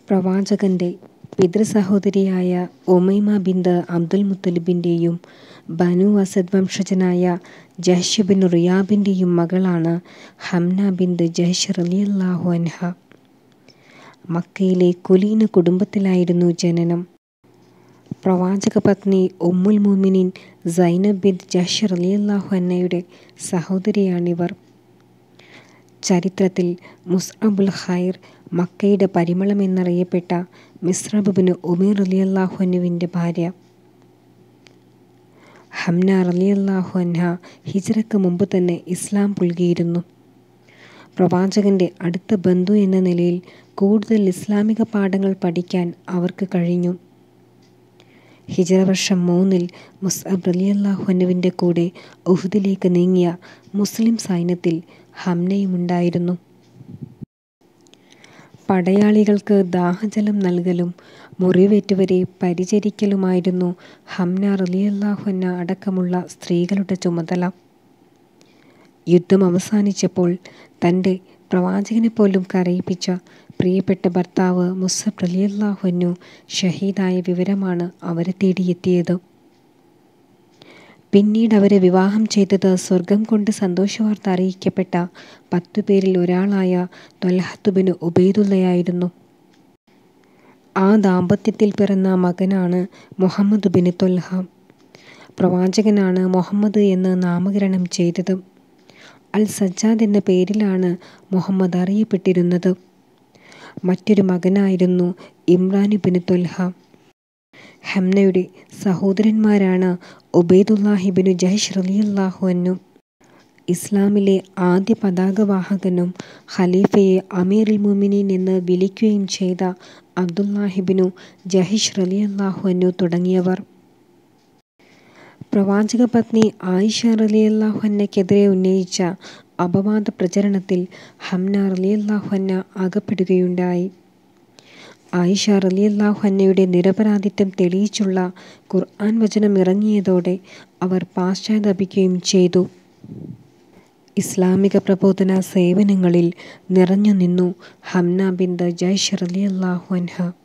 പ്രവാചകന്റെ പിതൃസഹോദരിയായ Umaima bint Abdul മുത്തലിബിന്റെയും ബനൂ അസദ് വംശജനായ ജഹ്ഷ് ബിൻ റിയാബിന്റെയും മകളാണ് ഹംന ബിൻത് ജഹ്ഷ് റളിയല്ലാഹു അൻഹ. മക്കയിലെ കുലീന കുടുംബത്തിലായിരുന്നു ജനനം. പ്രവാചകപത്നി ഉമ്മുൽ മുഅ്മിനീൻ സൈനബ് ബിൻത് ജഹ്ഷ് റളിയല്ലാഹു അൻഹയുടെ സഹോദരിയാണിവർ. ചരിത്രത്തിൽ മുസ്അബുൽ ഖൈർ, മക്കയുടെ പരിമളമെന്നറിയപ്പെട്ട മിസ്അബ് ബിൻ ഉമൈർ റളിയല്ലാഹു അൻഹുവിന്റെ ഭാര്യ. ഹംന റളിയല്ലാഹു അൻഹ ഹിജ്റക്ക് മുമ്പുതന്നെ ഇസ്ലാം പുൽകിയിരുന്നു. പ്രവാചകന്റെ അടുത്ത ബന്ധു എന്ന നിലയിൽ കൂടുതൽ ഇസ്ലാമിക പാഠങ്ങൾ പഠിക്കാൻ അവർക്ക് കഴിഞ്ഞു. ഹിജ്റ വർഷം മൂന്നിൽ മുസ്അബ് റളിയല്ലാഹു അൻഹുവിന്റെ കൂടെ ഉഹുദിലേക്ക് നീങ്ങിയ മുസ്ലിം സൈന്യത്തിൽ ഹംനയുമുണ്ടായിരുന്നു. പടയാളികൾക്ക് ദാഹജലം നൽകലും മുറിവേറ്റവരെ പരിചരിക്കലുമായിരുന്നു ഹംന റളിയല്ലാഹു അൻഹ അടക്കമുള്ള സ്ത്രീകളുടെ ചുമതല. യുദ്ധം അവസാനിച്ചപ്പോൾ തന്റെ പ്രവാചകനെപ്പോലും കരയിപ്പിച്ച പ്രിയപ്പെട്ട ഭർത്താവ് മുസ്അബ് റളിയല്ലാഹു അൻഹു ഷഹീദായ വിവരമാണ് അവരെ തേടിയെത്തിയത്. പിന്നീടവരെ വിവാഹം ചെയ്തത് സ്വർഗ്ഗം കൊണ്ട് സന്തോഷവാർത്ത അറിയിക്കപ്പെട്ട പത്തുപേരിൽ ഒരാളായ ത്വൽഹത്ത് ബിൻ ഉബൈദുള്ളയായിരുന്നു. ആ ദാമ്പത്യത്തിൽ പിറന്ന മകനാണ് മുഹമ്മദ് ബിൻ ത്വൽഹ. പ്രവാചകനാണ് മുഹമ്മദ് എന്ന് നാമകരണം ചെയ്തത്. അൽ സജ്ജാദ് എന്ന പേരിലാണ് മുഹമ്മദ് അറിയപ്പെട്ടിരുന്നത്. മറ്റൊരു മകനായിരുന്നു ഇമ്രാൻ ബിൻ ത്വൽഹ. ഹംനയുടെ സഹോദരന്മാരാണ് ഉബൈദുല്ലാഹ് ഇബ്നു ജഹ്ഷ് റളിയല്ലാഹു അൻഹു. ഇസ്ലാമിലെ ആദ്യ പതാകവാഹകനും ഖലീഫയെ അമീറുൽ മുഅ്മിനീൻ എന്ന് വിളിക്കുകയും ചെയ്ത അബ്ദുല്ലാഹ് ഇബ്നു ജഹ്ഷ് റളിയല്ലാഹു അൻഹു തുടങ്ങിയവർ. പ്രവാചകപത്നി ആയിഷ റളിയല്ലാഹു അൻഹയ്ക്കെതിരെ ഉന്നയിച്ച അപവാദ പ്രചരണത്തിൽ ഹംന റളിയല്ലാഹു അൻഹ അകപ്പെടുകയുണ്ടായി. ആയിഷ റളിയല്ലാഹു അൻഹയുടെ നിരപരാധിത്വം തെളിയിച്ചുള്ള ഖുർആൻ വചനം ഇറങ്ങിയതോടെ അവർ പശ്ചാത്തപിക്കുകയും ചെയ്തു. ഇസ്ലാമിക പ്രബോധന സേവനങ്ങളിൽ നിറഞ്ഞുനിന്നു ഹംന ബിൻത് ജഹ്ഷ് റളിയല്ലാഹു അൻഹ.